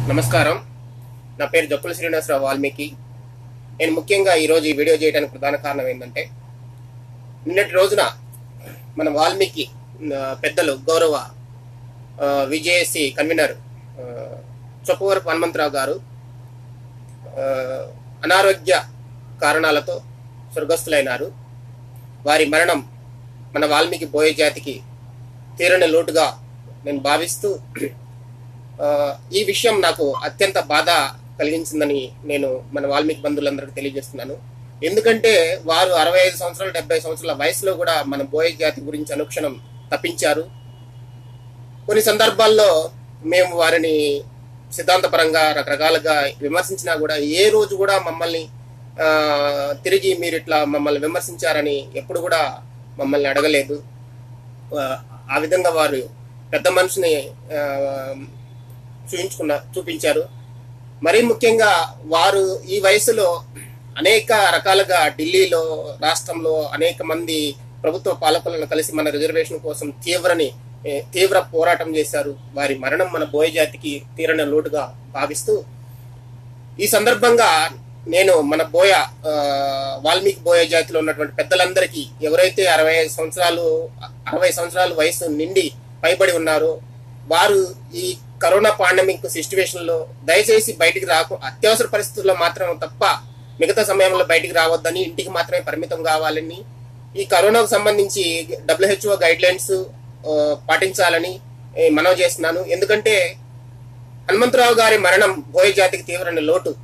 నమస్కారం నా పేరు జక్కుల శ్రీనివాసరావు వాల్మీకి నేను ముఖ్యంగా ఈరోజు ఈ వీడియో చేయడానికి ప్రధాన కారణం ఏంటంటే నిన్నటి రోజున మన వాల్మీకి ఆ, పెద్దలు గౌరవ ఆ, విజేఎస్సి కన్వీనర్ ఆ, చొప్పవరపు హనుమంతరావు గారు ఆ, అనారోగ్య కారణాలతో స్వర్గస్థులైనారు వారి మరణం మన వాల్మీకి బోయ జాతికి తీరని లోటుగా నేను భావిస్తూ ఆ, ఈ విషయం నాకు అత్యంత బాధ కలిగించిందని నేను మన వాల్మీకి బంధువులందరికీ తెలియజేస్తున్నాను ఎందుకంటే వారు అరవై ఐదు సంవత్సరాలు డెబ్బై సంవత్సరాల వయసులో కూడా మన బోయ జాతి గురించి అనుక్షణం తప్పించారు కొన్ని సందర్భాల్లో మేము వారిని సిద్ధాంతపరంగా రకరకాలుగా విమర్శించినా కూడా ఏ రోజు కూడా మమ్మల్ని ఆ, తిరిగి మీరు ఇట్లా మమ్మల్ని విమర్శించారని ఎప్పుడు కూడా మమ్మల్ని అడగలేదు ఆ, ఆ విధంగా వారు పెద్ద మనిషిని ఆ, చూపించుకున్న చూపించారు మరీ ముఖ్యంగా వారు ఈ వయసులో అనేక రకాలుగా ఢిల్లీలో రాష్ట్రంలో అనేక మంది ప్రభుత్వ పాలకులను కలిసి మన రిజర్వేషన్ కోసం తీవ్రని ఏ, తీవ్ర పోరాటం చేశారు వారి మరణం మన బోయ జాతికి తీరని లోటుగా భావిస్తూ ఈ సందర్భంగా నేను మన బోయ ఆ, వాల్మీకి బోయ జాతిలో ఉన్నటువంటి పెద్దలందరికీ ఎవరైతే అరవై ఐదు సంవత్సరాలు అరవై సంవత్సరాల వయసు నిండి పైబడి ఉన్నారో వారు ఈ కరోనా పాండమిక్ సిచ్యువేషన్ లో దయచేసి బయటికి రాకు అత్యవసర పరిస్థితుల్లో మాత్రం తప్ప మిగతా సమయంలో బయటికి రావద్దని ఇంటికి మాత్రమే పరిమితం కావాలని ఈ కరోనాకు సంబంధించి డబ్ల్యూహెచ్ఓ గైడ్ లైన్స్ పాటించాలని ఏ, మనవి చేస్తున్నాను ఎందుకంటే హనుమంతరావు గారి మరణం బోయ జాతికి తీవ్రమైన లోటు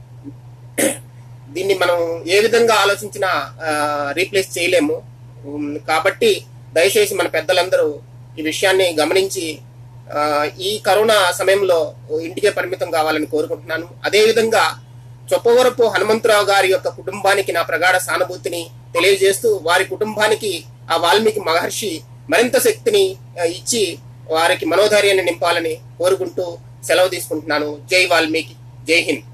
దీన్ని మనం ఏ విధంగా ఆలోచించినా రీప్లేస్ చేయలేము ఉమ్, కాబట్టి దయచేసి మన పెద్దలందరూ ఈ విషయాన్ని గమనించి ఆ, ఈ కరోనా సమయంలో ఇంటికే పరిమితం కావాలని కోరుకుంటున్నాను అదే విధంగా చొప్పవరపు హనుమంతరావు గారి యొక్క కుటుంబానికి నా ప్రగాఢ సానుభూతిని తెలియజేస్తూ వారి కుటుంబానికి ఆ వాల్మీకి మహర్షి మరింత శక్తిని ఆ, ఇచ్చి వారికి మనోధైర్యాన్ని నింపాలని కోరుకుంటూ సెలవు తీసుకుంటున్నాను జై వాల్మీకి జై హింద్